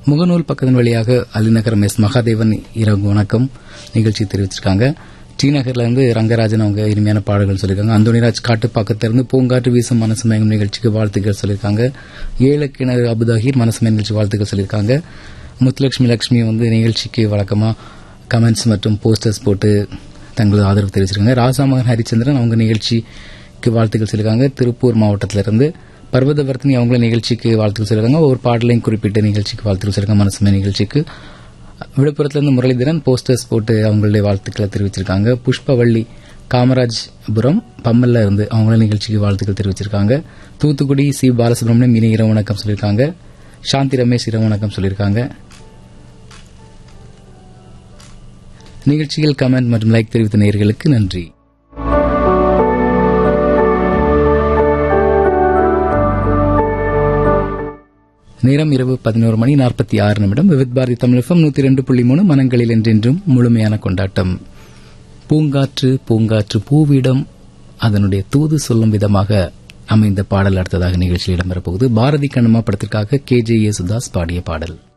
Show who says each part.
Speaker 1: முகநூல் பக்கத்தின் வழியாக அலிநகரம் எஸ் மகாதேவன் இரவு வணக்கம் நிகழ்ச்சி தெரிவிச்சிருக்காங்க டி நகர்ல இருந்து ரங்கராஜன் அவங்க இனிமையான பாடல்கள் சொல்லியிருக்காங்க அந்தோனிராஜ் காட்டுப்பாக்கத்திலிருந்து பூங்காற்று வீசும் மனசு மயங்கும் நிகழ்ச்சிக்கு வாழ்த்துக்கள் சொல்லியிருக்காங்க ஏழு கிணறு அபுதாகிர் மனசு மயங்கும் நிகழ்ச்சி வாழ்த்துக்கள் சொல்லியிருக்காங்க முத்துலட்சுமி லட்சுமி வந்து நிகழ்ச்சிக்கு வழக்கமா கமெண்ட்ஸ் மற்றும் போஸ்டர்ஸ் போட்டு தங்களது ஆதரவு தெரிவிச்சிருக்காங்க ராசாமகன் ஹரிச்சந்திரன் அவங்க நிகழ்ச்சிக்கு வாழ்த்துக்கள் சொல்லியிருக்காங்க திருப்பூர் மாவட்டத்திலிருந்து பர்வதவர்த்தினி அவங்கள நிகழ்ச்சிக்கு வாழ்த்துக்கள் சொல்லியிருக்காங்க ஒரு பாடலையும் குறிப்பிட்ட நிகழ்ச்சிக்கு வாழ்த்துக்கள் சொல்லியிருக்காங்க மனசுமே நிகழ்ச்சிக்கு விழுப்புரத்திலிருந்து முரளிதரன் போஸ்டர்ஸ் போட்டு அவங்களுடைய வாழ்த்துக்களை தெரிவிச்சிருக்காங்க புஷ்பவள்ளி காமராஜ்புரம் பம்மல்ல இருந்து அவங்கள நிகழ்ச்சிக்கு வாழ்த்துக்கள் தெரிவிச்சிருக்காங்க தூத்துக்குடி சி பாலசுப்ரமணியம் இனி இரவு வணக்கம் சொல்லியிருக்காங்க சாந்தி ரமேஷ் இரவு வணக்கம் சொல்லியிருக்காங்க நிகழ்ச்சியில் கமெண்ட் மற்றும் லைக் தெரிவித்த நேயர்களுக்கு நன்றி நேரம் இரவு பதினோரு மணி நாற்பத்தி ஆறு நிமிடம் விவித் பாரதி தமிழகம் நூத்தி ரெண்டு புள்ளி மூணு மனங்களில் என்றென்றும் முழுமையான கொண்டாட்டம் பூங்காற்று பூங்காற்று பூவிடம் அதனுடைய தூது சொல்லும் விதமாக அமைந்த பாடல் அடுத்ததாக நிகழ்ச்சியில் இடம்பெறப்போகுது பாரதி கண்ணம்மா படத்திற்காக கே ஜே யேசுதாஸ் பாடிய பாடல்